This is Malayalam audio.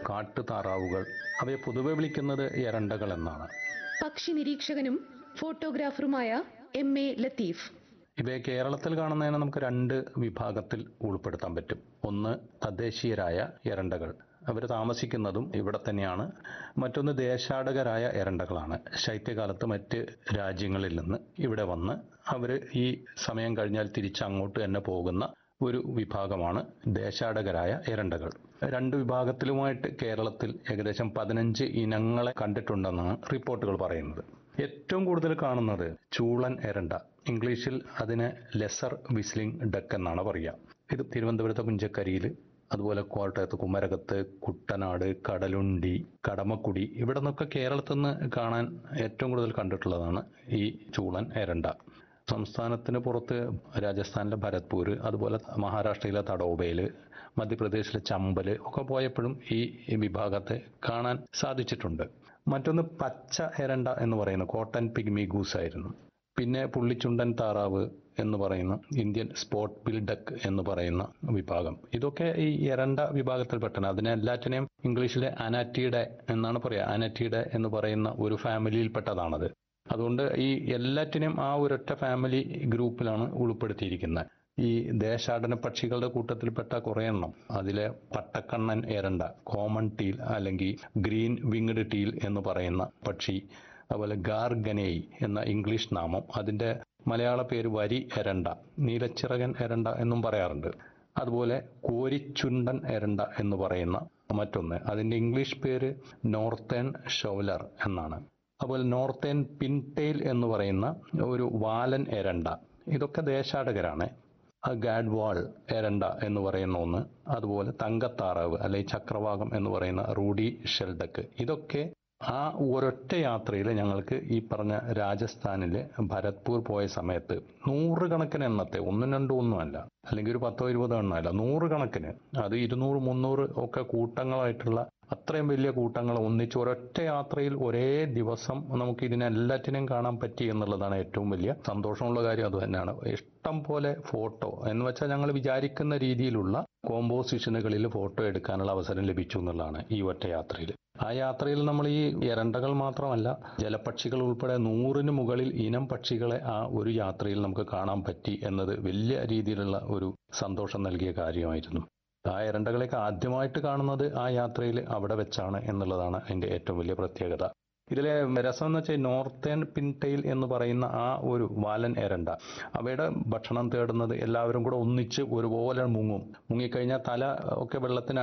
കാട്ടുതാറാവുകൾ അവയെ പൊതുവെ വിളിക്കുന്നത് എരണ്ടകൾ എന്നാണ് പക്ഷി നിരീക്ഷകനും ഫോട്ടോഗ്രാഫറുമായ എം എ ലത്തീഫ് ഇവയെ കേരളത്തിൽ കാണുന്നതിന് നമുക്ക് രണ്ട് വിഭാഗത്തിൽ ഉൾപ്പെടുത്താൻ പറ്റും ഒന്ന് തദ്ദേശീയരായ എരണ്ടകൾ അവർ താമസിക്കുന്നതും ഇവിടെ തന്നെയാണ് മറ്റൊന്ന് ദേശാടകരായ എരണ്ടകളാണ് ശൈത്യകാലത്ത് മറ്റ് രാജ്യങ്ങളിൽ നിന്ന് ഇവിടെ വന്ന് അവർ ഈ സമയം കഴിഞ്ഞാൽ തിരിച്ച് അങ്ങോട്ട് തന്നെ പോകുന്ന ഒരു വിഭാഗമാണ് ദേശാടകരായ എരണ്ടകൾ രണ്ട് വിഭാഗത്തിലുമായിട്ട് കേരളത്തിൽ ഏകദേശം പതിനഞ്ച് ഇനങ്ങളെ കണ്ടിട്ടുണ്ടെന്നാണ് റിപ്പോർട്ടുകൾ പറയുന്നത് ഏറ്റവും കൂടുതൽ കാണുന്നത് ചൂളൻ എരണ്ട ഇംഗ്ലീഷിൽ അതിനെ ലെസർ വിസ്ലിംഗ് ഡക്ക് എന്നാണ് പറയുക ഇത് തിരുവനന്തപുരത്തെ പുഞ്ചക്കരിയിൽ അതുപോലെ കോട്ടയത്ത് കുമരകത്ത് കുട്ടനാട് കടലുണ്ടി കടമക്കുടി ഇവിടെ നിന്നൊക്കെ കേരളത്തിൽ നിന്ന് കാണാൻ ഏറ്റവും കൂടുതൽ കണ്ടിട്ടുള്ളതാണ് ഈ ചൂളൻ എരണ്ട സംസ്ഥാനത്തിന് പുറത്ത് രാജസ്ഥാനിലെ ഭരത്പൂർ അതുപോലെ മഹാരാഷ്ട്രയിലെ തടോബയിൽ മധ്യപ്രദേശിലെ ചമ്പല് ഒക്കെ പോയപ്പോഴും ഈ വിഭാഗത്തെ കാണാൻ സാധിച്ചിട്ടുണ്ട് മറ്റൊന്ന് പച്ച എരണ്ട എന്ന് പറയുന്ന കോട്ടൺ പിഗ്മി ഗൂസ് ആയിരുന്നു പിന്നെ പുള്ളിച്ചുണ്ടൻ താറാവ് എന്ന് പറയുന്ന ഇന്ത്യൻ സ്പോട്ട് ബിൽഡക്ക് എന്ന് പറയുന്ന വിഭാഗം ഇതൊക്കെ ഈ എരണ്ട വിഭാഗത്തിൽപ്പെട്ടതാണ് അതിനെ എല്ലാറ്റിനെയും ഇംഗ്ലീഷിലെ അനാറ്റിയുടെ എന്നാണ് പറയുക അനാറ്റിയുടെ എന്ന് പറയുന്ന ഒരു ഫാമിലിയിൽപ്പെട്ടതാണത് അതുകൊണ്ട് ഈ എല്ലാറ്റിനെയും ആ ഒരൊറ്റ ഫാമിലി ഗ്രൂപ്പിലാണ് ഉൾപ്പെടുത്തിയിരിക്കുന്നത് ഈ ദേശാടന പക്ഷികളുടെ കൂട്ടത്തിൽപ്പെട്ട കുറേ എണ്ണം അതിലെ പട്ടക്കണ്ണൻ എരണ്ട കോമൺ ടീൽ അല്ലെങ്കിൽ ഗ്രീൻ വിങ്ഡ് ടീൽ എന്ന് പറയുന്ന പക്ഷി അതുപോലെ ഗാർഗനേയ് എന്ന ഇംഗ്ലീഷ് നാമം അതിന്റെ മലയാള പേര് വരി എരണ്ട നീലച്ചിറകൻ എരണ്ട എന്നും പറയാറുണ്ട് അതുപോലെ കോരിച്ചുണ്ടൻ എരണ്ട എന്ന് പറയുന്ന മറ്റൊന്ന് അതിന്റെ ഇംഗ്ലീഷ് പേര് നോർത്തേൺ ഷോവലർ എന്നാണ് അതുപോലെ നോർത്തേൺ പിൻടെയിൽ എന്ന് പറയുന്ന ഒരു വാലൻ എരണ്ട ഇതൊക്കെ ദേശാടകരാണ് ഗാഡ്വാൾ എരണ്ട എന്ന് പറയുന്ന ഒന്ന് അതുപോലെ തങ്കത്താറാവ് അല്ലെങ്കിൽ ചക്രവാകം എന്ന് പറയുന്ന റൂഡി ഷെൽഡക്ക് ഇതൊക്കെ ആ ഒരൊറ്റ യാത്രയിൽ ഞങ്ങൾക്ക് ഈ പറഞ്ഞ രാജസ്ഥാനിലെ ഭരത്പൂർ പോയ സമയത്ത് നൂറുകണക്കിന് എണ്ണത്തെ ഒന്നും രണ്ടും ഒന്നുമല്ല അല്ലെങ്കിൽ ഒരു പത്തോ ഇരുപതോ എണ്ണമല്ല നൂറുകണക്കിന് അത് ഇരുന്നൂറ് മുന്നൂറ് ഒക്കെ കൂട്ടങ്ങളായിട്ടുള്ള അത്രയും വലിയ കൂട്ടങ്ങൾ ഒന്നിച്ച് ഒരൊറ്റ യാത്രയിൽ ഒരേ ദിവസം നമുക്ക് ഇതിനെല്ലാറ്റിനെയും കാണാൻ പറ്റി എന്നുള്ളതാണ് ഏറ്റവും വലിയ സന്തോഷമുള്ള കാര്യം അത് തന്നെയാണ് ഇഷ്ടം പോലെ ഫോട്ടോ എന്ന് വെച്ചാൽ ഞങ്ങൾ വിചാരിക്കുന്ന രീതിയിലുള്ള കോമ്പോസിഷനുകളിൽ ഫോട്ടോ എടുക്കാനുള്ള അവസരം ലഭിച്ചു എന്നുള്ളതാണ് ഈ ഒറ്റ യാത്രയിൽ ആ യാത്രയിൽ നമ്മൾ ഈ എരണ്ടകൾ മാത്രമല്ല ജലപക്ഷികൾ ഉൾപ്പെടെ നൂറിന് മുകളിൽ ഇനം പക്ഷികളെ ആ ഒരു യാത്രയിൽ നമുക്ക് കാണാൻ പറ്റി എന്നത് വലിയ രീതിയിലുള്ള ഒരു സന്തോഷം നൽകിയ കാര്യമായിരുന്നു ആ എരണ്ടകളെയൊക്കെ ആദ്യമായിട്ട് കാണുന്നത് ആ യാത്രയിൽ അവിടെ വെച്ചാണ് എന്നുള്ളതാണ് അതിന്റെ ഏറ്റവും വലിയ പ്രത്യേകത ഇതിലെ രസം എന്ന് വെച്ചാൽ നോർത്തേൺ പിൻടെയിൽ എന്ന് പറയുന്ന ആ ഒരു വാലൻ എരണ്ട അവയുടെ ഭക്ഷണം തേടുന്നത് എല്ലാവരും കൂടെ ഒന്നിച്ച് ഒരുപോലെ മുങ്ങും മുങ്ങിക്കഴിഞ്ഞാൽ തല ഒക്കെ വെള്ളത്തിന്